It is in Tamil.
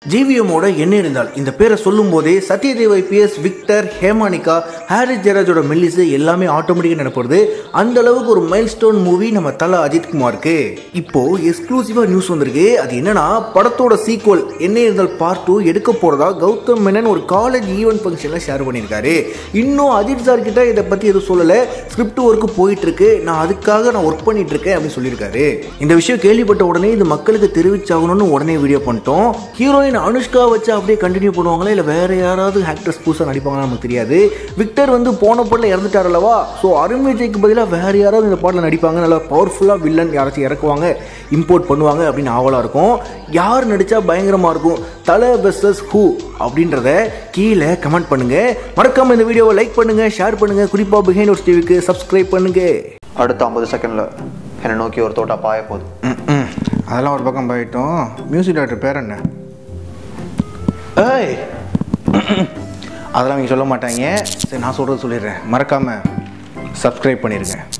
ஜிவிஎம்மோட என்ன இருந்தால் இந்த பேரை சொல்லும் போதே சத்யதேவ் ஐபிஎஸ் விக்டர் ஹேமானிகா ஹாரிஸ் ஜெயராஜோட மெல்லிசு எல்லாமே ஆட்டோமேட்டிக்காக நினைப்படுது அந்த அளவுக்கு ஒரு மைல் ஸ்டோன் மூவி நம்ம தல அஜித் குமாருக்கு இப்போ எக்ஸ்க்ளூசிவா நியூஸ் வந்திருக்கு அது என்னன்னா படத்தோட சீக்வல் என்ன இருந்தால் பார்ட் டூ எடுக்க போறதா கௌதம் மேனன் ஒரு காலேஜ் ஈவென்ட் ஃபங்க்ஷன்ல ஷேர் பண்ணியிருக்காரு இன்னும் அஜித் சார் கிட்ட இதை பத்தி எதுவும் சொல்லல ஸ்கிரிப்ட் ஒர்க்கு போயிட்டு இருக்கு நான் அதுக்காக நான் ஒர்க் பண்ணிட்டு இருக்கேன் அப்படின்னு சொல்லியிருக்காரு இந்த விஷயம் கேள்விப்பட்ட உடனே இது மக்களுக்கு தெரிவிச்சாகணும்னு உடனே வீடியோ பண்ணிட்டோம் ஹீரோயின் அனுஷ்கா வச்சு அப்படியே கண்டினியூ பண்ணுவாங்களா இல்லை வேற யாராவது ஆக்டர்ஸ் புதுசாக நடிப்பாங்களா நமக்கு தெரியாது விக்டர் வந்து போன பாட்டில் இறந்துட்டார் அல்லவா ஸோ அருண் விஜய்க்கு பதிலாக வேற யாராவது இந்த பாட்டில் நடிப்பாங்க நல்லா பவர்ஃபுல்லாக வில்லன் யாராச்சும் இறக்குவாங்க இம்போர்ட் பண்ணுவாங்க அப்படின்னு ஆவலாக இருக்கும் யார் நடித்தா பயங்கரமாக இருக்கும் தலை வெர்சஸ் ஹூ அப்படின்றத கீழே கமெண்ட் பண்ணுங்க மறக்காம இந்த வீடியோவை லைக் பண்ணுங்க ஷேர் பண்ணுங்க குறிப்பாக பிஹைண்ட் ஒரு டிவிக்கு சப்ஸ்கிரைப் பண்ணுங்க அடுத்த ஐம்பது செகண்டில் என்னை நோக்கி ஒரு தோட்டா பாய போகுது ம் அதெல்லாம் ஒரு பக்கம் போயிட்டோம் மியூசிக் டாக்டர் பேர் என்ன ஏய் அதெல்லாம் நீங்கள் சொல்ல மாட்டாங்க சரி நான் சொல்கிறது சொல்லிடுறேன் மறக்காமல் சப்ஸ்கிரைப் பண்ணிடுங்க